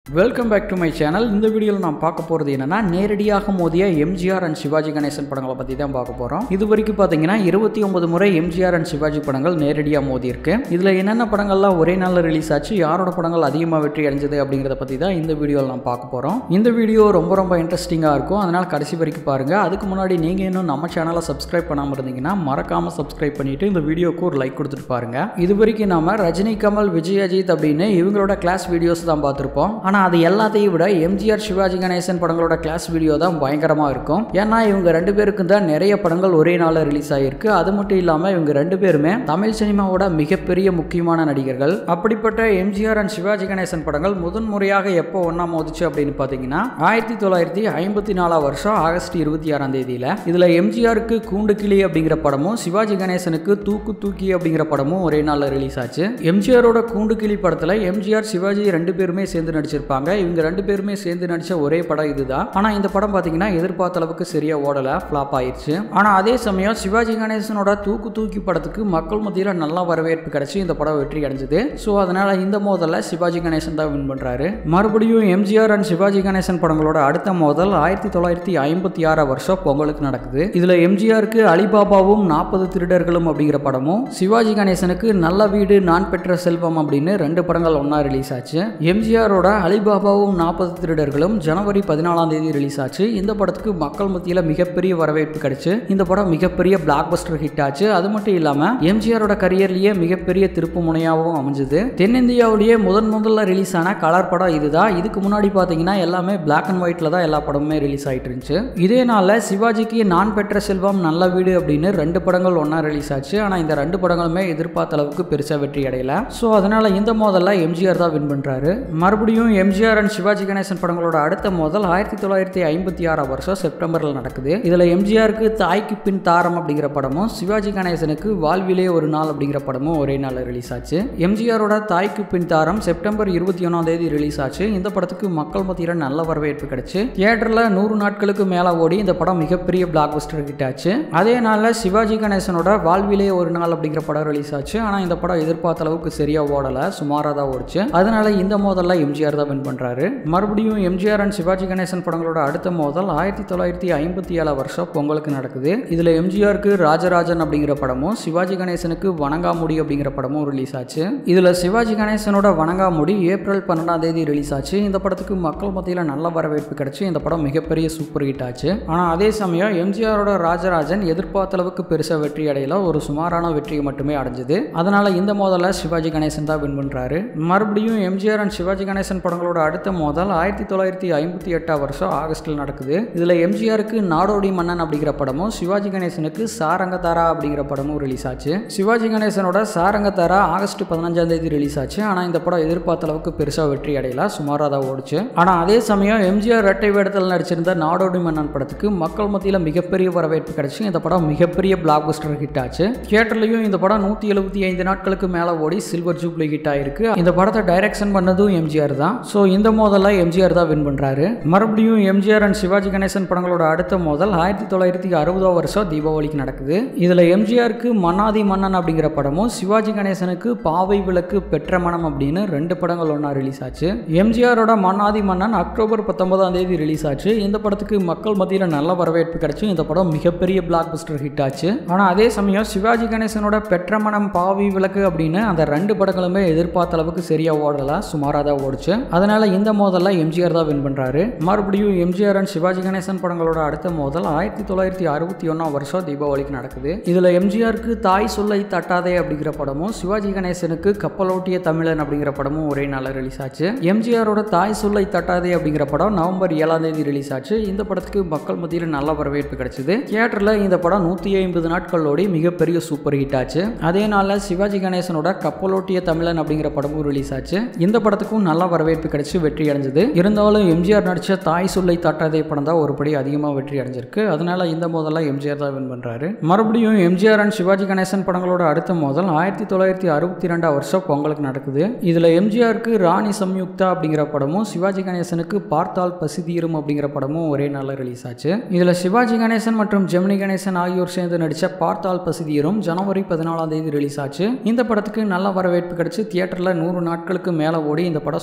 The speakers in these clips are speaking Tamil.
welcome back to my channel இந்த வீடியோவில் நான் பார்க்க போகிறது என்னன்னா நேரடியாக மோதிய எம்ஜிஆர் அண்ட் சிவாஜி கணேசன் படங்களை பற்றி தான் பார்க்க போகிறோம் இது வரைக்கும் பார்த்தீங்கன்னா இருபத்தி ஒன்பது முறை எம்ஜிஆர் அண்ட் சிவாஜி படங்கள் நேரடியாக மோதி இருக்கு இதில் என்னென்ன படங்கள்லாம் ஒரே நாளில் ரிலீஸ் ஆச்சு யாரோட படங்கள் அதிகமாக வெற்றி அடைஞ்சது அப்படிங்கிறத பற்றி தான் இந்த வீடியோவில் நான் பார்க்க போகிறோம் இந்த வீடியோ ரொம்ப ரொம்ப இன்ட்ரெஸ்டிங்காக இருக்கும் அதனால் கடைசி வரைக்கும் பாருங்கள் அதுக்கு முன்னாடி நீங்கள் இன்னும் நம்ம சேனலை சப்ஸ்கிரைப் பண்ணாமல் இருந்தீங்கன்னா மறக்காமல் சப்ஸ்கிரைப் பண்ணிட்டு இந்த வீடியோக்கு ஒரு லைக் கொடுத்துட்டு பாருங்க இது வரைக்கும் நாம ரஜினி கமல் விஜய் அஜித் அப்படின்னு இவங்களோட கிளாஸ் வீடியோஸ் தான் பார்த்துருப்போம் ஆனால் அது எல்லாத்தையும் விட எம்ஜிஆர் சிவாஜி கணேசன் படங்களோட கிளாஸ் வீடியோ தான் பயங்கரமாக இருக்கும் ஏன்னா இவங்க ரெண்டு பேருக்கும் தான் நிறைய படங்கள் ஒரே நாளில் ரிலீஸ் ஆகிருக்கு அது மட்டும் இல்லாமல் இவங்க ரெண்டு பேருமே தமிழ் சினிமாவோட மிகப்பெரிய முக்கியமான நடிகர்கள் அப்படிப்பட்ட எம்ஜிஆர் அண்ட் சிவாஜி கணேசன் படங்கள் முதன் முறையாக எப்போ ஒன்றா மோதிச்சு அப்படின்னு பார்த்தீங்கன்னா ஆயிரத்தி தொள்ளாயிரத்தி ஐம்பத்தி நாலாம் வருஷம் ஆகஸ்ட் இருபத்தி ஆறாம் தேதியில் இதில் எம்ஜிஆருக்கு கூண்டு கிளி அப்படிங்கிற படமும் சிவாஜி கணேசனுக்கு தூக்கு தூக்கி அப்படிங்கிற படமும் ஒரே நாளில் ரிலீஸ் ஆச்சு எம்ஜிஆரோட கூண்டு கிளி படத்தில் எம்ஜிஆர் சிவாஜி ரெண்டு பேருமே சேர்ந்து நடிச்சிருப்பாங்க இவங்க ரெண்டு பேருமே சேர்ந்து நடிச்ச ஒரே படம் இதுதான் ஆனால் இந்த படம் பார்த்தீங்கன்னா எதிர்பார்த்த அளவுக்கு சரியா ஓடல ஃப்ளாப் ஆயிடுச்சு ஆனால் அதே சமயம் சிவாஜி கணேசனோட தூக்கு தூக்கி படத்துக்கு மக்கள் மத்தியில் நல்ல வரவேற்பு கிடைச்சி இந்த படம் வெற்றி அடைஞ்சது ஸோ அதனால இந்த மோதல்ல சிவாஜி கணேசன் தான் வின் பண்றாரு மறுபடியும் எம்ஜிஆர் அண்ட் சிவாஜி கணேசன் படங்களோட அடுத்த மோதல் ஆயிரத்தி தொள்ளாயிரத்தி ஐம்பத்தி ஆறாம் வருஷம் பொங்கலுக்கு நடக்குது இதுல எம்ஜிஆருக்கு அலிபாபாவும் நாற்பது திருடர்களும் அப்படிங்கிற படமும் சிவாஜி கணேசனுக்கு நல்ல வீடு நான் பெற்ற செல்வம் அப்படின்னு ரெண்டு படங்கள் ஒன்னா ரிலீஸ் ஆச்சு எம்ஜிஆரோட அலிபாபாவும் நாற்பது திருடர்களும் ஜனவரி பதினாலாம் தேதி ரிலீஸ் ஆச்சு இந்த படத்துக்கு மக்கள் மத்தியில் மிகப்பெரிய வரவேற்பு கிடைச்சு இந்த படம் மிகப்பெரிய பிளாக் பஸ்டர் ஹிட் ஆச்சு அது மட்டும் இல்லாம எம்ஜிஆரோட கரியர்லயே மிகப்பெரிய திருப்பு முனையாகவும் அமைஞ்சது தென்னிந்தியாவிலேயே முதன் முதல்ல ரிலீஸ் ஆன கலர் படம் இதுதான் இதுக்கு முன்னாடி பார்த்தீங்கன்னா எல்லாமே பிளாக் அண்ட் ஒயிட்ல தான் எல்லா படமுமே ரிலீஸ் ஆயிட்டு இருந்துச்சு இதே நாளில் சிவாஜிக்கு நான் பெற்ற செல்வம் நல்ல வீடு அப்படின்னு ரெண்டு படங்கள் ஒன்றா ரிலீஸ் ஆச்சு ஆனால் இந்த ரெண்டு படங்களுமே எதிர்பார்த்த அளவுக்கு பெருசாக வெற்றி அடையல ஸோ அதனால இந்த மோதல்ல எம்ஜிஆர் தான் வின் பண்ணுறாரு மறுபடியும் எம்ஜிஆர் அண்ட் சிவாஜி கணேசன் படங்களோட அடுத்த மோதல் ஆயிரத்தி தொள்ளாயிரத்தி ஐம்பத்தி ஆறாம் வருஷம் செப்டம்பரில் நடக்குது இதில் எம்ஜிஆருக்கு தாய்க்கு பின் தாரம் அப்படிங்கிற படமும் சிவாஜி கணேசனுக்கு வாழ்விலே ஒரு நாள் அப்படிங்கிற படமும் ஒரே நாளில் ரிலீஸ் ஆச்சு எம்ஜிஆரோட தாய்க்கு பின் தாரம் செப்டம்பர் இருபத்தி ஒன்றாம் தேதி ரிலீஸ் ஆச்சு இந்த படத்துக்கு மக்கள் மத்தியில் நல்ல வரவேற்பு கிடைச்சு தியேட்டரில் நூறு நாட்களுக்கு மேலே ஓடி இந்த படம் மிகப்பெரிய பிளாக் பஸ்டர் ஹிட் ஆச்சு அதே நாளில் சிவாஜி கணேசனோட வாழ்விலே ஒரு நாள் அப்படிங்கிற படம் ரிலீஸ் ஆச்சு ஆனால் இந்த படம் எதிர்பார்த்த அளவுக்கு சரியா ஓடலை சுமாராக தான் ஓடிச்சு அதனால இந்த மோதல்ல எம்ஜிஆர் தான் வின் பண்ணுறாரு மறுபடியும் எம்ஜிஆர் அண்ட் சிவாஜி கணேசன் படங்களோட அடுத்த மோதல் ஆயிரத்தி தொள்ளாயிரத்தி ஐம்பத்தி ஏழாம் வருஷம் பொங்கலுக்கு நடக்குது இதில் எம்ஜிஆருக்கு ராஜராஜன் அப்படிங்கிற படமும் சிவாஜி கணேசனுக்கு வணங்காமுடி அப்படிங்கிற படமும் ரிலீஸ் ஆச்சு இதில் சிவாஜி கணேசனோட வணங்காமுடி ஏப்ரல் பன்னெண்டாம் தேதி ரிலீஸ் ஆச்சு இந்த படத்துக்கு மக்கள் மத்தியில் நல்ல வரவேற்பு கிடைச்சு இந்த படம் மிகப்பெரிய சூப்பர் ஹிட் ஆச்சு ஆனால் அதே சமயம் எம்ஜிஆரோட ராஜராஜன் எதிர்பார்த்த அளவுக்கு பெருசாக வெற்றி அடையல ஒரு சுமாரான வெற்றியை மட்டுமே அடைஞ்சது அதனால இந்த மோதலை சிவாஜி கணேசன் தான் வின் பண்ணுறாரு மறுபடியும் எம்ஜிஆர் அண்ட் சிவாஜி கணேசன் படங்களோட அடுத்த மோதல் ஆயிரத்தி தொள்ளாயிரத்தி ஐம்பத்தி எட்டாம் வருஷம் ஆகஸ்டில் நடக்குது இதில் எம்ஜிஆருக்கு நாடோடி மன்னன் அப்படிங்கிற படமும் சிவாஜி கணேசனுக்கு சாரங்கதாரா அப்படிங்கிற படமும் ரிலீஸ் ஆச்சு சிவாஜி கணேசனோட சாரங்கதாரா ஆகஸ்ட் பதினஞ்சாம் தேதி ரிலீஸ் ஆச்சு ஆனால் இந்த படம் எதிர்பார்த்த அளவுக்கு பெருசாக வெற்றி அடையல சுமாராக தான் ஓடிச்சு ஆனால் அதே சமயம் எம்ஜிஆர் ரெட்டை வேடத்தில் நடிச்சிருந்த நாடோடி மன்னன் படத்துக்கு மக்கள் மத்தியில் மிகப்பெரிய வரவேற்பு கிடைச்சு இந்த படம் மிகப்பெரிய பிளாக் பஸ்டர் ஹிட் ஆச்சு தியேட்டர்லையும் இந்த படம் நூற்றி எழுபத்தி ஐந்து நாட்களுக்கு மேலே ஓடி சில்வர் ஜூப்ளி ஹிட் ஆயிருக்கு இந்த படத்தை டைரக்ஷன் பண்ணதும் எம்ஜிஆர் தான் ஸோ இந்த மோதலில் எம்ஜிஆர் தான் வின் பண்ணுறாரு மறுபடியும் எம்ஜிஆர் அண்ட் சிவாஜி கணேசன் படங்களோட அடுத்த மோதல் ஆயிரத்தி தொள்ளாயிரத்தி அறுபதாம் வருஷம் தீபாவளிக்கு நடக்குது இதில் எம்ஜிஆருக்கு மன்னாதி மன்னன் அப்படிங்கிற படமும் சிவாஜி கணேசனுக்கு பாவை விளக்கு பெற்ற மனம் அப்படின்னு ரெண்டு படங்கள் ஒன்றா ரிலீஸ் ஆச்சு எம்ஜிஆரோட மன்னாதி மன்னன் அக்டோபர் பத்தொன்பதாம் தேதி ரிலீஸ் ஆச்சு இந்த படத்துக்கு மக்கள் மத்தியில் நல்ல வரவேற்பு கிடைச்சு இந்த படம் மிகப்பெரிய பிளாக் பஸ்டர் ஹிட் ஆச்சு ஆனால் அதே சமயம் சிவாஜி கணேசனோட பெற்ற மனம் பாவி விளக்கு அப்படின்னு அந்த ரெண்டு படங்களுமே எதிர்பார்த்த அளவுக்கு சரியா ஓடல சுமாராக தான் ஓடிச்சு அதனால இந்த மோதல்ல எம்ஜிஆர் தான் வின் பண்றாரு மறுபடியும் எம்ஜிஆர் அண்ட் சிவாஜி கணேசன் படங்களோட அடுத்த மோதல் ஆயிரத்தி தொள்ளாயிரத்தி அறுபத்தி ஒன்றாம் வருஷம் தீபாவளிக்கு நடக்குது இதுல எம்ஜிஆருக்கு தாய் சொல்லை தட்டாதே அப்படிங்கிற படமும் சிவாஜி கணேசனுக்கு கப்பலோட்டிய தமிழன் அப்படிங்கிற படமும் ஒரே நாளில் ரிலீஸ் ஆச்சு எம்ஜிஆரோட தாய் சொல்லை தட்டாதே அப்படிங்கிற படம் நவம்பர் ஏழாம் தேதி ரிலீஸ் ஆச்சு இந்த படத்துக்கு மக்கள் மத்தியில் நல்ல வரவேற்பு கிடைச்சது தியேட்டர்ல இந்த படம் நூற்றி ஐம்பது நாட்கள் ஓடி மிகப்பெரிய சூப்பர் ஹிட் ஆச்சு அதே நாளில் சிவாஜி கணேசனோட கப்பலோட்டிய தமிழன் அப்படிங்கிற படமும் ரிலீஸ் ஆச்சு இந்த படத்துக்கும் நல்ல வரவேற்பு கிடைச்சு வெற்றி அடைஞ்சது இருந்தாலும் எம்ஜிஆர் நடிச்ச தாய் சொல்லை தட்டாதே படம் தான் ஒருபடி அதிகமாக வெற்றி அடைஞ்சிருக்கு அதனால இந்த மோதலில் எம்ஜிஆர் தான் வின் பண்றாரு மறுபடியும் எம்ஜிஆர் அண்ட் சிவாஜி கணேசன் படங்களோட அடுத்த மோதல் ஆயிரத்தி தொள்ளாயிரத்தி அறுபத்தி ரெண்டாம் வருஷம் பொங்கலுக்கு நடக்குது இதுல எம்ஜிஆருக்கு ராணி சம்யுக்தா அப்படிங்கிற படமும் சிவாஜி கணேசனுக்கு பார்த்தால் பசி தீரும் அப்படிங்கிற படமும் ஒரே நாளில் ரிலீஸ் ஆச்சு இதுல சிவாஜி கணேசன் மற்றும் ஜெமினி கணேசன் ஆகியோர் சேர்ந்து நடிச்ச பார்த்தால் பசி தீரும் ஜனவரி பதினாலாம் தேதி ரிலீஸ் ஆச்சு இந்த படத்துக்கு நல்ல வரவேற்பு கிடைச்சு தியேட்டர்ல நூறு நாட்களுக்கு மேல ஓடி இந்த படம் சூப்பர் ஹிட்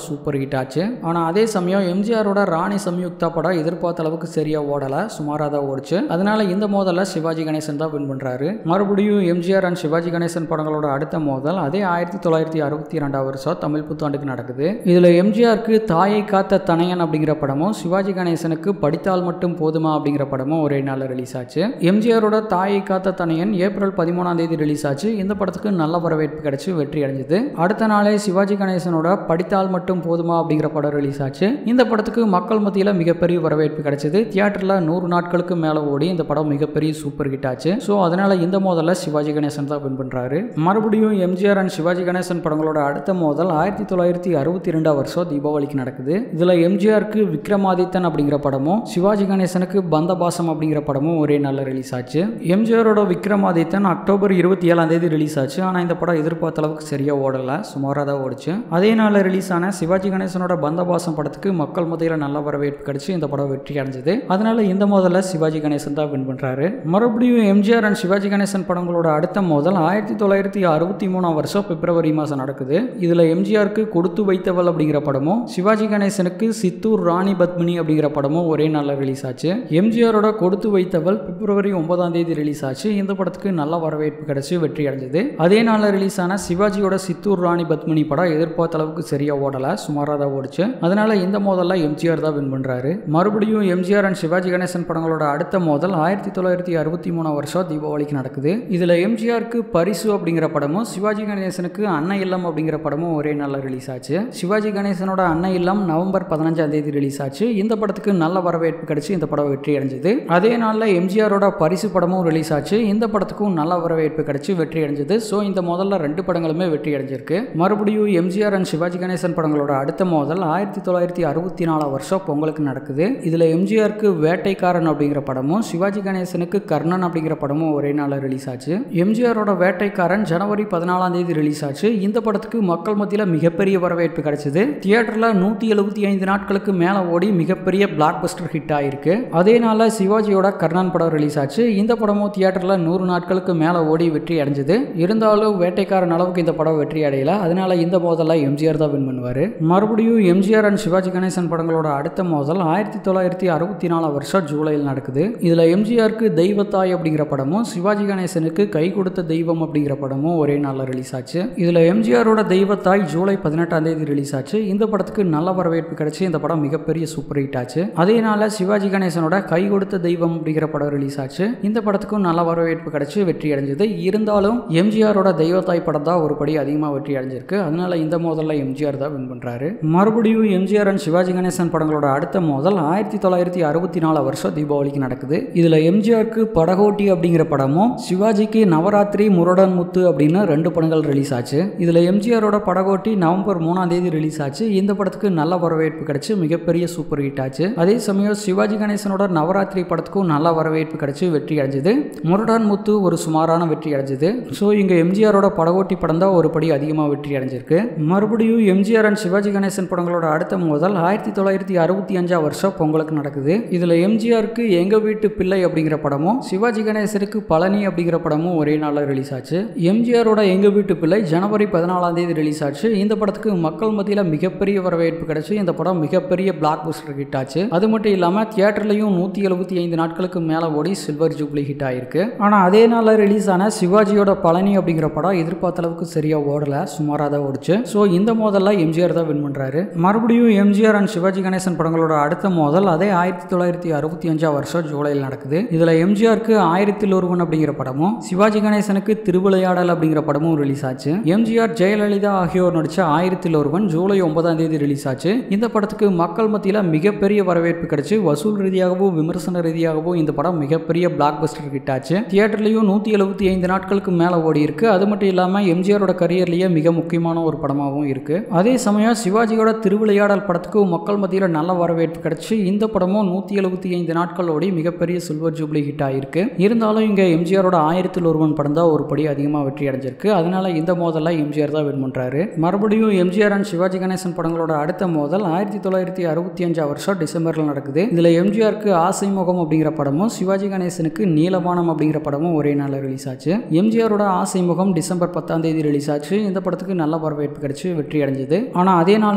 ஹிட் ஆச்சு ஆனால் அதே சமயம் எம்ஜிஆரோட ராணி சம்யுக்தா படம் எதிர்பார்த்த அளவுக்கு சரியா ஓடலை சுமாராக தான் ஓடிச்சு அதனால இந்த மோதலை சிவாஜி கணேசன் தான் வின் பண்றாரு மறுபடியும் எம்ஜிஆர் அண்ட் சிவாஜி கணேசன் படங்களோட அடுத்த மோதல் அதே ஆயிரத்தி தொள்ளாயிரத்தி அறுபத்தி ரெண்டாம் வருஷம் தமிழ் புத்தாண்டுக்கு நடக்குது இதுல எம்ஜிஆருக்கு தாயை காத்த தனையன் அப்படிங்கிற படமும் சிவாஜி கணேசனுக்கு படித்தால் மட்டும் போதுமா அப்படிங்கிற படமும் ஒரே நாளில் ரிலீஸ் ஆச்சு எம்ஜிஆரோட தாயை காத்த தனையன் ஏப்ரல் பதிமூணாம் தேதி ரிலீஸ் ஆச்சு இந்த படத்துக்கு நல்ல வரவேற்பு கிடைச்சு வெற்றி அடைஞ்சது அடுத்த நாளே சிவாஜி கணேசனோட படித்தால் மட்டும் போதுமா அப்படிங்கிற படம் ரிலீஸ் ஆச்சு இந்த படத்துக்கு மக்கள் மத்தியில் மிகப்பெரிய வரவேற்பு கிடைச்சது தியேட்டரில் நூறு நாட்களுக்கு மேலே ஓடி இந்த படம் மிகப்பெரிய சூப்பர் ஹிட் ஆச்சு ஸோ அதனால இந்த மோதலை சிவாஜி கணேசன் தான் வின் பண்ணுறாரு மறுபடியும் எம்ஜிஆர் அண்ட் சிவாஜி கணேசன் படங்களோட அடுத்த மோதல் ஆயிரத்தி தொள்ளாயிரத்தி அறுபத்தி ரெண்டாம் வருஷம் தீபாவளிக்கு நடக்குது இதில் எம்ஜிஆருக்கு விக்ரமாதித்தன் அப்படிங்கிற படமும் சிவாஜி கணேசனுக்கு பந்தபாசம் அப்படிங்கிற படமும் ஒரே நாளில் ரிலீஸ் ஆச்சு எம்ஜிஆரோட விக்ரமாதித்தன் அக்டோபர் இருபத்தி ஏழாம் தேதி ரிலீஸ் ஆச்சு ஆனால் இந்த படம் எதிர்பார்த்த அளவுக்கு சரியாக ஓடலை சுமாராக தான் ஓடிச்சு அதே நாளில் ரிலீஸ் ஆன சிவாஜி கணேசனோட பந்தபாசம் படத்துக்கு மக்கள் மத்தியில் நல்ல வரவேற்பு கிடைச்சு இந்த படம் வெற்றி அடைஞ்சது அதனால இந்த மோதலில் சிவாஜி கணேசன் தான் வின் பண்ணுறாரு மறுபடியும் எம்ஜிஆர் அண்ட் சிவாஜி கணேசன் படங்களோட அடுத்த மோதல் ஆயிரத்தி தொள்ளாயிரத்தி அறுபத்தி மூணாம் வருஷம் பிப்ரவரி மாதம் நடக்குது இதில் எம்ஜிஆருக்கு கொடுத்து வைத்தவள் அப்படிங்கிற படமும் சிவாஜி கணேசனுக்கு சித்தூர் ராணி பத்மினி அப்படிங்கிற படமும் ஒரே நாளில் ரிலீஸ் ஆச்சு எம்ஜிஆரோட கொடுத்து வைத்தவள் பிப்ரவரி ஒன்பதாம் தேதி ரிலீஸ் ஆச்சு இந்த படத்துக்கு நல்ல வரவேற்பு கிடைச்சு வெற்றி அடைஞ்சது அதே நாளில் ரிலீஸ் ஆன சிவாஜியோட சித்தூர் ராணி பத்மினி படம் எதிர்பார்த்த அளவுக்கு சரியா ஓடல சுமாராக தான் ஓடிச்சு அதனால இந்த மோதல்ல எம்ஜிஆர் தான் வின் பண்றாரு மறுபடியும் எம்ஜிஆர் அண்ட் சிவாஜி கணேசன் படங்களோட அடுத்த மோதல் ஆயிரத்தி தொள்ளாயிரத்தி அறுபத்தி மூணாம் வருஷம் தீபாவளிக்கு நடக்குது இதுல எம்ஜிஆருக்கு பரிசு அப்படிங்கிற படமும் சிவாஜி கணேசனுக்கு அன்னை இல்லம் அப்படிங்கிற படமும் ஒரே நாளில் ரிலீஸ் ஆச்சு சிவாஜி கணேசனோட அன்னை இல்லம் நவம்பர் பதினஞ்சாம் தேதி ரிலீஸ் ஆச்சு இந்த படத்துக்கு நல்ல வரவேற்பு கிடைச்சு இந்த படம் வெற்றி அடைஞ்சது அதே நாளில் எம்ஜிஆரோட பரிசு படமும் ரிலீஸ் ஆச்சு இந்த படத்துக்கும் நல்ல வரவேற்பு கிடைச்சு வெற்றி அடைஞ்சது ஸோ இந்த முதல்ல ரெண்டு படங்களுமே வெற்றி அடைஞ்சிருக்கு மறுபடியும் எம்ஜிஆர் அண்ட் சிவாஜி கணேசன் படங்களோட அடுத்த மோதல் ஆயிரத்தி தொள்ளாயிரத்தி அறுபத்தி நாலாம் வருஷம் பொங்கலுக்கு நடக்குது இதில் எம்ஜிஆருக்கு வேட்டைக்காரன் அப்படிங்கிற படமும் சிவாஜி கணேசனுக்கு கர்ணன் அப்படிங்கிற படமும் ஒரே நாளில் ரிலீஸ் ஆச்சு எம்ஜிஆரோட வேட்டைக்காரன் ஜனவரி பதினாலாம் தேதி ரிலீஸ் ஆச்சு இந்த படத்துக்கு மக்கள் மத்தியில் மிகப்பெரிய வரவேற்பு கிடைச்சது தியேட்டரில் நூற்றி எழுபத்தி ஐந்து நாட்களுக்கு மேலே ஓடி மிகப்பெரிய பிளாக் பஸ்டர் ஹிட் ஆயிருக்கு அதே நாளில் சிவாஜியோட கர்ணன் படம் ரிலீஸ் ஆச்சு இந்த படமும் தியேட்டரில் நூறு நாட்களுக்கு மேலே ஓடி வெற்றி அடைஞ்சது இருந்தாலும் வேட்டைக்காரன் அளவுக்கு இந்த படம் வெற்றி அடையல அதனால இந்த மோதலை எம்ஜிஆர் தான் வின் பண்ணுவார் மறுபடியும் எம்ஜிஆர் அண்ட் சிவாஜி கணேசன் படங்களோட அடுத்த மோதல் ஆயிரத்தி தொள்ளாயிரத்தி அறுபத்தி நாலாம் வருஷம் ஜூலையில் நடக்குது இதில் எம்ஜிஆருக்கு தெய்வத்தாய் அப்படிங்கிற படமும் சிவாஜி கணேசனுக்கு கை கொடுத்த தெய்வம் அப்படிங்கிற படமும் ஒரே நாளில் ரிலீஸ் ஆச்சு இதில் எம்ஜிஆரோட தெய்வத்தாய் ஜூலை பதினெட்டாம் தேதி ரிலீஸ் ஆச்சு இந்த படத்துக்கு நல்ல வரவேற்பு கிடைச்சு இந்த படம் மிகப்பெரிய சூப்பர் ஹிட் ஆச்சு அதே நாளில் சிவாஜி கணேசனோட கை கொடுத்த தெய்வம் அப்படிங்கிற படம் ரிலீஸ் ஆச்சு இந்த படத்துக்கும் நல்ல வரவேற்பு கிடைச்சு வெற்றி அடைஞ்சது இருந்தாலும் எம்ஜிஆரோட தெய்வத்தாய் படம் தான் ஒரு படி அதிகமாக வெற்றி அடைஞ்சிருக்கு அதனால இந்த மோதல்ல எம்ஜிஆர் தான் வின் பண்றாரு மறுபடியும் எம்ஜிஆர் அண்ட் சிவாஜி கணேசன் படங்களோட அடுத்த மோதல் ஆயிரத்தி தொள்ளாயிரத்தி அறுபத்தி நாலு வருஷம் தீபாவளிக்கு நடக்குது இதுல எம்ஜிஆருக்கு படகோட்டி அப்படிங்கிற படமும் சிவாஜிக்கு நவராத்திரி முரடன் முத்து அப்படின்னு ரெண்டு படங்கள் ரிலீஸ் ஆச்சு இதுல எம்ஜிஆரோட படகோட்டி நவம்பர் மூணாம் தேதி ரிலீஸ் ஆச்சு இந்த படத்துக்கு நல்ல வரவேற்பு கிடைச்சு மிகப்பெரிய சூப்பர் ஹிட் ஆச்சு அதே சமயம் சிவாஜி கணேசனோட நவராத்திரி படத்துக்கும் நல்ல வரவேற்பு கிடைச்சு வெற்றி அடைஞ்சது முரடான் முத்து ஒரு சுமாரான வெற்றி அடைஞ்சது ஸோ இங்க எம்ஜிஆரோட படகோட்டி படம் தான் ஒரு படி அதிகமாக வெற்றி அடைஞ்சிருக்கு மறுபடியும் எம்ஜிஆர் அண்ட் சிவாஜி கணேசன் படங்களோட அடுத்த மோதல் ஆயிரத்தி தொள்ளாயிரத்தி அறுபத்தி அஞ்சாம் வருஷம் பொங்கலுக்கு நடக்குது இதுல எம்ஜிஆருக்கு எங்க வீட்டு பிள்ளை அப்படிங்கிற படமும் சிவாஜி கணேசனுக்கு பழனி அப்படிங்கிற படமும் ஒரே நாளில் ரிலீஸ் ஆச்சு எம்ஜிஆரோட எங்க வீட்டு பிள்ளை ஜனவரி பதினாலாம் தேதி ரிலீஸ் ஆச்சு இந்த படத்துக்கு மக்கள் மத்தியில் மிகப்பெரிய வரவேற்பு கிடைச்சு இந்த படம் மிகப்பெரிய பிளாக் பஸ்டர் ஹிட் ஆச்சு அது மட்டும் இல்லாம தியேட்டர்லையும் நூற்றி எழுபத்தி ஐந்து நாட்களுக்கு மேலே ஓடி சில்வர் ஜூப்ளி ஹிட் ஆயிருக்கு ஆனால் அதே நாளில் ரிலீஸ் ஆன சிவாஜியோட பழனி அப்படிங்கிற படம் எதிர்பார்த்த அளவுக்கு சரியா ஓடல சுமாராக தான் ஓடிச்சு ஸோ இந்த மோதல்ல எம்ஜிஆர் தான் வின் பண்றாரு மறுபடியும் எம்ஜிஆர் அண்ட் சிவாஜி கணேசன் படங்களோட அடுத்த மோதல் அதே ஆயிரத்தி தொள்ளாயிரத்தி அறுபத்தி அஞ்சாம் வருஷம் ஜூலையில் நடக்குது இதுல எம்ஜிஆருக்கு ஆயிரத்தில் ஒருவன் அப்படிங்கிற படமும் சிவாஜி கணேசனுக்கு திருவிளையாடல் அப்படிங்கிற படமும் ரிலீஸ் ஆச்சு எம்ஜிஆர் ஜெயலலிதா ஆகியோர் நடிச்ச ஆயிரத்தில் ஒருவன் ஜூலை ஒன்பதாம் தேதி ரிலீஸ் ஆச்சு இந்த படத்துக்கு மக்கள் மத்தியில் மிகப்பெரிய வரவேற்பு கிடைச்சு வசூல் ரீதியாகவும் விமர்சன ரீதியாகவும் இந்த படம் மிகப்பெரிய பிளாக் பஸ்டர் ஹிட் ஆச்சு தியேட்டர்லையும் நூற்றி எழுபத்தி ஐந்து நாட்களுக்கு மேலே ஓடி இருக்கு அது மட்டும் இல்லாமல் எம்ஜிஆரோட கரியர்லேயே மிக முக்கியமான ஒரு படமாகவும் இருக்கு அதே சமயம் சிவாஜியோட திருவிளையாடல் படத்துக்கு மக்கள் மத்தியில் நல்ல வரவேற்பு கிடைச்சு இந்த படமும் நூற்றி எழுபத்தி ஐந்து நாட்கள் ஓடி மிகப்பெரிய சில்வர் ஜூப்ளி ஹிட் ஆயிருக்கு இருந்தாலும் இங்கே எம்ஜிஆரோட ஆயிரத்தில் ஒருவன் படம் தான் ஒரு படி அதிகமாக வெற்றி அடைஞ்சிருக்கு அதனால இந்த மோதலில் எம்ஜிஆர் தான் வின் பண்ணுறாரு மறுபடியும் எம்ஜிஆர் அண்ட் சிவாஜி கணேசன் படங்களோட அடுத்த மோதல் ஆயிரத்தி தொள்ளாயிரத்தி அறுபத்தி அஞ்சாம் வருஷம் டிசம்பரில் நடக்குது இதில் எம்ஜிஆருக்கு ஆசை முகம் அப்படிங்கிற படமும் சிவாஜி கணேசனுக்கு நீலவானம் அப்படிங்கிற படமும் ஒரே நாளில் ரிலீஸ் ஆச்சு எம்ஜிஆரோட ஆசை முகம் டிசம்பர் பத்தாம் தேதி ரிலீஸ் ஆச்சு இந்த படத்துக்கு நல்ல வரவேற்பு கிடைச்சு வெற்றி அடைஞ்சது ஆனால் அதே நாளில்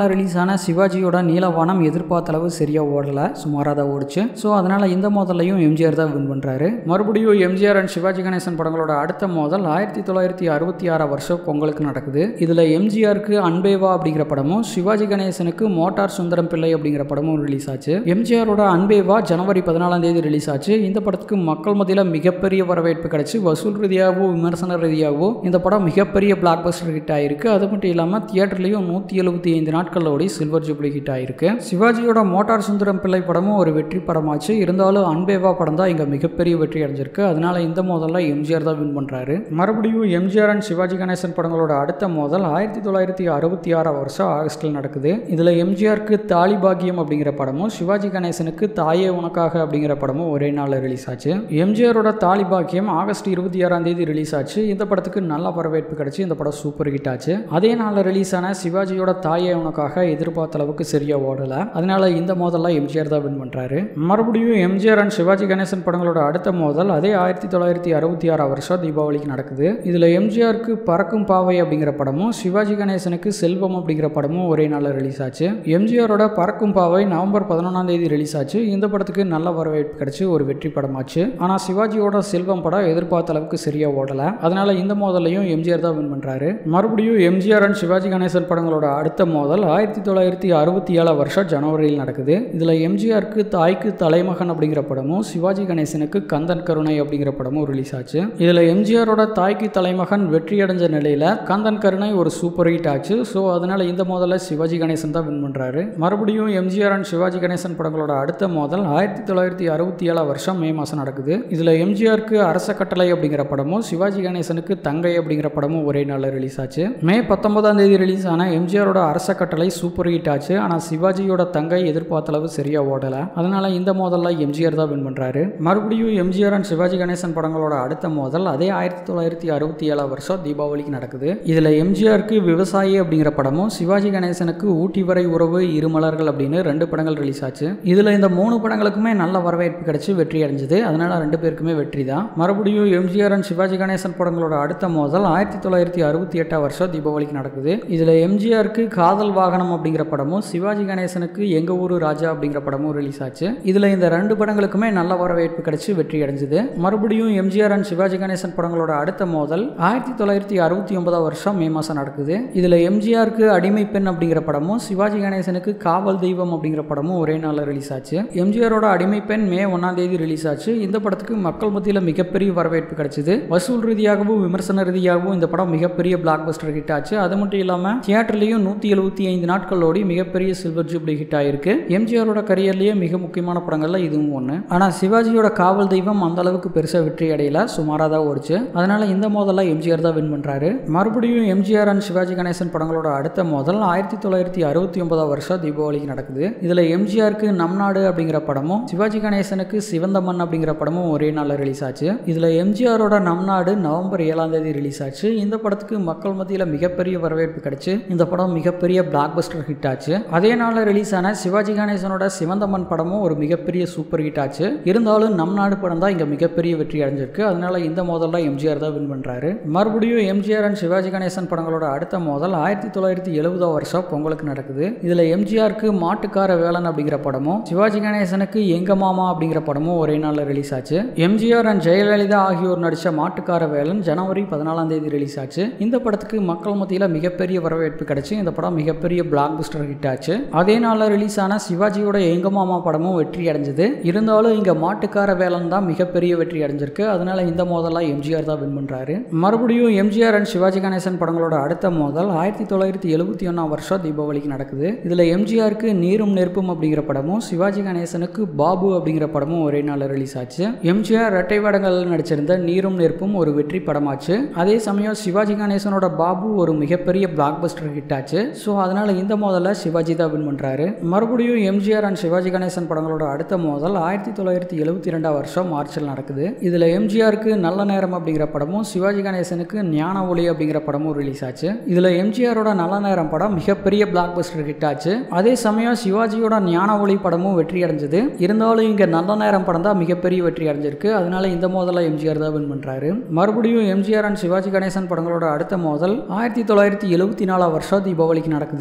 நாளில் ரிலீஸ் ஆன சிவாஜியோட நீலவானம் எதிர்பார்த்த அளவு சரியாக ஓடலை சுமாராக தான் ஓடிச்சு ஸோ அதனால் இந்த மோதலையும் எம்ஜிஆர் தான் வின் பண்ணுறாரு மறுபடியும் எம்ஜிஆர் அண்ட் சிவாஜி கணேசன் படங்களோட அடுத்த மோதல் ஆயிரத்தி தொள்ளாயிரத்தி அறுபத்தி ஆறாம் வருஷம் பொங்கலுக்கு நடக்குது இதில் எம்ஜிஆருக்கு அன்பேவா அப்படிங்கிற படமும் சிவாஜி கணேசனுக்கு மோட்டார் சுந்தரம் பிள்ளை அப்படிங்கிற படமும் ரிலீஸ் ஆச்சு எம்ஜிஆரோட அன்பேவா ஜனவரி பதினாலாம் தேதி ரிலீஸ் ஆச்சு இந்த படத்துக்கு மக்கள் மத்தியில் மிகப்பெரிய வரவேற்பு கிடைச்சு வசூல் ரீதியாகவோ விமர்சன ரீதியாகவோ இந்த படம் மிகப்பெரிய பிளாக் பஸ்டர் ஹிட் ஆயிருக்கு அது மட்டும் இல்லாமல் தியேட்டர்லையும் நூற்றி எழுபத்தி ஐந்து நாட்கள் ஓடி சில்வர் ஜூப்ளி ஹிட் ஆயிருக்கு சிவாஜியோட மோட்டார் சுந்தரம் பிள்ளை படமும் ஒரு வெற்றி படமாச்சு இருந்தாலும் அன்பேவா படம் தான் இங்கே மிகப்பெரிய வெற்றி அடைஞ்சிருக்கு அதனால இந்த மோதலில் எம்ஜிஆர் தான் வின் பண்ணுறாரு மறுபடியும் எம்ஜிஆர் அண்ட் சிவாஜி கணேசன் படங்களோட அடுத்த மோதல் ஆயிரத்தி தொள்ளாயிரத்தி அறுபத்தி ஆறாம் வருஷம் ஆகஸ்டில் நடக்குது இதில் எம்ஜிஆருக்கு தாலி பாக்கியம் அப்படிங்கிற படமும் சிவாஜி கணேசனுக்கு தாயே உனக்காக அப்படிங்கிற படமும் ஒரே நாளில் ரிலீஸ் ஆச்சு எம்ஜிஆரோட தாலி பாக்கியம் ஆகஸ்ட் இருபத்தி ஆறாம் தேதி ரிலீஸ் ஆச்சு இந்த படத்துக்கு நல்ல வரவேற்பு கிடைச்சு இந்த படம் சூப்பர் ஹிட் ஆச்சு அதே நாளில் ரிலீஸ் ஆன சிவாஜியோட தாயே உனக்காக எதிர்பார்த்த அளவுக்கு சரியா ஓடல அதனால இந்த மோதல்லாம் எம்ஜிஆர் தான் வின் பண்றாரு மறுபடியும் எம்ஜிஆர் அண்ட் சிவாஜி கணேசன் படங்களோட அடுத்த மோதல் அதே ஆயிரத்தி தொள்ளாயிரத்தி அறுபத்தி ஆறாம் வருஷம் தீபாவளிக்கு நடக்குது இதுல எம்ஜிஆருக்கு பறக்கும் பாவை அப்படிங்கிற படமும் சிவாஜி கணேசனுக்கு செல்வம் அப்படிங்கிற படமும் ஒரே நாளில் ரிலீஸ் ஆச்சு எம்ஜிஆரோட பறக்கும் பாவை நவம்பர் பதினொன்றாம் தேதி ரிலீஸ் ஆச்சு இந்த படத்துக்கு நல்ல வரவேற்பு கிடைச்சு ஒரு வெற்றி படமாச்சு ஆனால் சிவாஜியோட செல்வம் படம் எதிர்பார்த்த அளவுக்கு சரியா ஓடல அதனால இந்த மோதலையும் எம்ஜிஆர் தான் வின் பண்றாரு மறுபடியும் எம்ஜிஆர் அண்ட் சிவாஜி கணேசன் படங்களோட அடுத்த மோதல் ஆயிரத்தி தொள்ளாயிரத்தி அறுபத்தி ஏழாம் வருஷம் ஜனவரியில் நடக்குது இதுல எம்ஜிஆருக்கு தாய்க்கு தலைமகன் அப்படிங்கிற படமும் சிவாஜி கணேசனுக்கு கந்தன் கருணை அப்படிங்கிற படமும் ரிலீஸ் ஆச்சு இதுல எம்ஜிஆரோட தாய்க்கு தலைமகன் வெற்றி அடைஞ்ச நிலையில கந்தன் கருணை ஒரு சூப்பர் ஹிட் ஆச்சு ஸோ அதனால இந்த மோதலை சிவாஜி கணேசன் தான் வின் பண்றாரு மறுபடியும் எம்ஜிஆர் அண்ட் சிவாஜி கணேசன் படங்களோட அடுத்த மோதல் ஆயிரத்தி தொள்ளாயிரத்தி அறுபத்தி ஏழாம் வருஷம் மே மாதம் நடக்குது இதில் எம்ஜிஆருக்கு அரச கட்டளை அப்படிங்கிற படமும் சிவாஜி கணேசனுக்கு தங்கை அப்படிங்கிற படமும் ஒரே நாளில் ரிலீஸ் ஆச்சு மே பத்தொன்பதாம் தேதி ரிலீஸ் ஆன எம்ஜிஆரோட அரச கட்டளை சூப்பர் ஹிட் ஆச்சு ஆனால் சிவாஜியோட தங்கை எதிர்பார்த்த அளவு சரியா ஓடல அதனால இந்த மோதலில் எம்ஜிஆர் தான் வின் பண்றாரு மறுபடியும் எம்ஜிஆர் அண்ட் சிவாஜி கணேசன் படங்களோட அடுத்த மோதல் அதே ஆயிரத்தி தொள்ளாயிரத்தி அறுபத்தி ஏழாம் வருஷம் தீபாவளிக்கு நடக்குது இதில் எம்ஜிஆருக்கு விவசாயி அப்படிங்கிற படமும் சிவாஜி கணேசனுக்கு ஊட்டி வரை உறவு இருமலர்கள் அப்படின்னு ரெண்டு படங்கள் ரிலீஸ் ஆச்சு இதில் இந்த மூணு படங்களுக்குமே நல்ல வரவேற்பு கிடைச்சு வெற்றி அடைஞ்சது அதனால ரெண்டு பேருக்குமே வெற்றி தான் மறுபடியும் எம்ஜிஆர் அண்ட் சிவாஜி கணேசன் படங்களோட அடுத்த மோதல் ஆயிரத்தி தொள்ளாயிரத்தி அறுபத்தி எட்டாம் வருஷம் தீபாவளிக்கு நடக்குது இதில் எம்ஜிஆருக்கு காதல் வாகனம் அப்படிங்கிற படமும் சிவாஜி கணேசனுக்கு எங்க ஊரு ராஜா அப்படிங்கிற படமும் ரிலீஸ் ஆச்சு இதில் இந்த ரெண்டு படங்களுக்குமே நல்ல வரவேற்பு கிடைச்சு வெற்றி அடைஞ்சது மறுபடியும் எம்ஜிஆர் அண்ட் சிவாஜி கணேசன் படங்களோட அடுத்த மோதல் ஆயிரத்தி தொள்ளாயிரத்தி அறுபத்தி ஒன்பதாம் வருஷம் மே மாதம் நடக்குது இதில் எம்ஜிஆருக்கு அடிமை பெண் அப்படிங்கிற படமும் சிவாஜி கணேசனுக்கு காவல் தெய்வம் அப்படிங்கிற படமும் ஒரே நாளில் ரிலீஸ் ஆச்சு எம்ஜிஆரோட அடிமை பெண் மே ஒன்றாம் தேதி ரிலீஸ் ஆச்சு இந்த படத்துக்கு மக்கள் மத்தியில் மிகப்பெரிய வரவேற்பு கிடைச்சது வசூல் ரீதியாகவும் விமர்சன ரீதியாகவும் இந்த படம் மிகப்பெரிய பிளாக் பஸ்டர் ஹிட் ஆச்சு அது மட்டும் இல்லாமல் தியேட்டர்லையும் நூற்றி எழுபத்தி ஐந்து நாட்கள் ஓடி மிகப்பெரிய சில்வர் ஜூப்ளி ஹிட் ஆயிருக்கு எம்ஜிஆரோட கரியர்லேயே மிக முக்கியமான படங்கள்ல இதுவும் ஒன்று ஆனால் சிவாஜியோட காவல் தெய்வம் அந்த அளவுக்கு பெருசாக வெற்றி அடையல சுமாராக தான் ஓடிச்சு அதனால இந்த மோதலில் எம்ஜிஆர் தான் வின் பண்ணுறாரு மறுபடியும் எம்ஜிஆர் அண்ட் சிவாஜி கணேசன் படங்களோட அடுத்த மோதல் ஆயிரத்தி தொள்ளாயிரத்தி அறுபத்தி ஒன்பதாம் வருஷம் தீபாவளிக்கு நடக்குது இதில் எம்ஜிஆருக்கு நம் நாடு அப்படிங்கிற படமும் சிவாஜி கணேசனுக்கு சிவந்த மண் அப்படிங்கிற படமும் ஒரே நாளில் ரிலீஸ் ஆச்சு இதில் எம்ஜிஆரோட நம் நாடு நவம்பர் ஏழாம் தேதி ரிலீஸ் ஆச்சு இந்த படத்துக்கு மக்கள் மத்தியில் மிகப்பெரிய வரவேற்பு கிடைச்சு இந்த படம் மிகப்பெரிய பிளாக் பஸ்டர் ஹிட் ஆச்சு அதே நாளில் ரிலீஸ் ஆன சிவாஜி கணேசனோட சிவந்தமன் படமும் ஒரு மிகப்பெரிய சூப்பர் ஹிட் ஆச்சு இருந்தாலும் நம் நாடு படம் தான் இங்கே மிகப்பெரிய வெற்றி அடைஞ்சிருக்கு அதனால இந்த மோதலில் எம்ஜிஆர் தான் வின் பண்ணுறாரு மறுபடியும் எம்ஜிஆர் அண்ட் சிவாஜி கணேசன் படங்களோட அடுத்த மோதல் ஆயிரத்தி தொள்ளாயிரத்தி எழுபதாம் வருஷம் பொங்கலுக்கு நடக்குது இதில் எம்ஜிஆருக்கு மாட்டுக்கார வேலன் அப்படிங்கிற படமும் சிவாஜி கணேசனுக்கு எங்க மாமா அப்படிங்கிற படமும் ஒரே நாளில் ரிலீஸ் ஆச்சு எம்ஜிஆர் அண்ட் ஜெயலலிதா ஆகியோர் நடித்த மாட்டுக்கார வேலன் ஜனவரி பதினாலாம் தேதி ரிலீஸ் ஆச்சு இந்த படத்துக்கு மக்கள் மத்தியில் மிகப்பெரிய வரவேற்பு கிடைச்சு இந்த படம் மிகப்பெரிய பிளாக் பஸ்டர் ஹிட் ஆச்சு அதே நாளில் ரிலீஸ் ஆன சிவாஜியோட எங்க மாமா படமும் வெற்றி அடைஞ்சது இருந்தாலும் இங்க மாட்டுக்கார வேலன் தான் மிகப்பெரிய வெற்றி அடைஞ்சிருக்கு அதனால இந்த மோதலாம் எம்ஜிஆர் தான் வின் பண்றாரு மறுபடியும் எம்ஜிஆர் அண்ட் சிவாஜி கணேசன் படங்களோட அடுத்த மோதல் ஆயிரத்தி தொள்ளாயிரத்தி எழுபத்தி ஒன்றாம் வருஷம் தீபாவளிக்கு நடக்குது இதுல எம்ஜிஆருக்கு நீரும் நெருப்பும் அப்படிங்கிற படமும் சிவாஜி கணேசனுக்கு பாபு அப்படிங்கிற படமும் ஒரே நாளில் ரிலீஸ் ஆச்சு எம்ஜிஆர் இரட்டை வேடங்களில் நடிச்சிருந்த நீரும் நெருப்பும் ஒரு வெற்றி படமாச்சு அதே சமயம் சிவாஜி கணேசனோட பாபு ஒரு மிகப்பெரிய பிளாக் பஸ்டர் ஹிட் ஆச்சு ஸோ அதனால இந்த மோதலை சிவாஜி தான் வின் பண்றாரு மறுபடியும் எம்ஜிஆர் அண்ட் சிவாஜி கணேசன் படங்களோட அடுத்த மோதல் ஆயிரத்தி தொள்ளாயிரத்தி எழுபத்தி ரெண்டாம் வருஷம் மார்ச்சில் நடக்குது இதுல எம்ஜிஆருக்கு நல்ல நேரம் அப்படிங்கிற படமும் சிவாஜி கணேசனுக்கு ஞான ஒளி அப்படிங்கிற படமும் ரிலீஸ் ஆச்சு இதுல எம்ஜிஆரோட நல்ல நேரம் படம் மிகப்பெரிய பிளாக் பஸ்டர் ஹிட் ஆச்சு அதே சமயம் சிவாஜியோட ஞான ஒளி படமும் வெற்றி அடைஞ்சது இருந்தாலும் இங்க நல்ல நேரம் படம் தான் மிகப்பெரிய வெற்றி அடைஞ்சிருக்கு அதனால இந்த மோதலை எம்ஜிஆர் தான் வின் பண்றாரு மறுபடியும் எம்ஜிஆர் அண்ட் சிவாஜி கணேசன் படங்களோட அடுத்த மோதல் ஆயிரத்தி தொள்ளாயிரத்தி எழுபத்தி நாலாம் வருஷம் தீபாவளிக்கு நடக்குது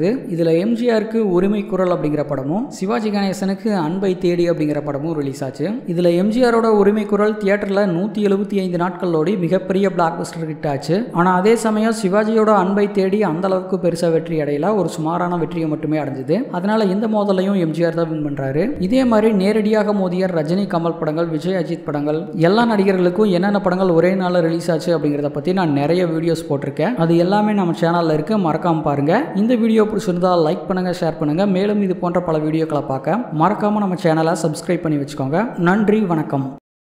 இதில் எம்ஜிஆருக்கு உரிமை குரல் அப்படிங்கிற படமும் சிவாஜி கணேசனுக்கு அன்பை தேடி அப்படிங்கிற படமும் ரிலீஸ் ஆச்சு இதில் எம்ஜிஆரோட உரிமை குரல் தியேட்டரில் நூற்றி எழுபத்தி ஐந்து நாட்கள் ஓடி மிகப்பெரிய பிளாக் பஸ்டர் ஹிட் ஆச்சு ஆனால் அதே சமயம் சிவாஜியோட அன்பை தேடி அந்த அளவுக்கு பெருசாக வெற்றி அடையல ஒரு சுமாரான வெற்றியை மட்டுமே அடைஞ்சது அதனால இந்த மோதலையும் எம்ஜிஆர் தான் வின் பண்றாரு இதே மாதிரி நேரடியாக மோதிய ரஜினி கமல் படங்கள் விஜய் அஜித் படங்கள் எல்லா நடிகர்களுக்கும் என்னென்ன படங்கள் ஒரே நாளில் ரிலீஸ் ஆச்சு அப்படிங்கிறத பற்றி நான் நிறைய வீடியோஸ் போட்டிருக்கேன் அது எல்லாமே நம்ம சேனலில் இருக்கு மறக்காம பாருங்க இந்த வீடியோ பிடிச்சிருந்தா லைக் பண்ணுங்க ஷேர் பண்ணுங்க மேலும் இது போன்ற பல வீடியோக்களை பார்க்க மறக்காம நம்ம சேனலை சப்ஸ்கிரைப் பண்ணி வச்சுக்கோங்க நன்றி வணக்கம்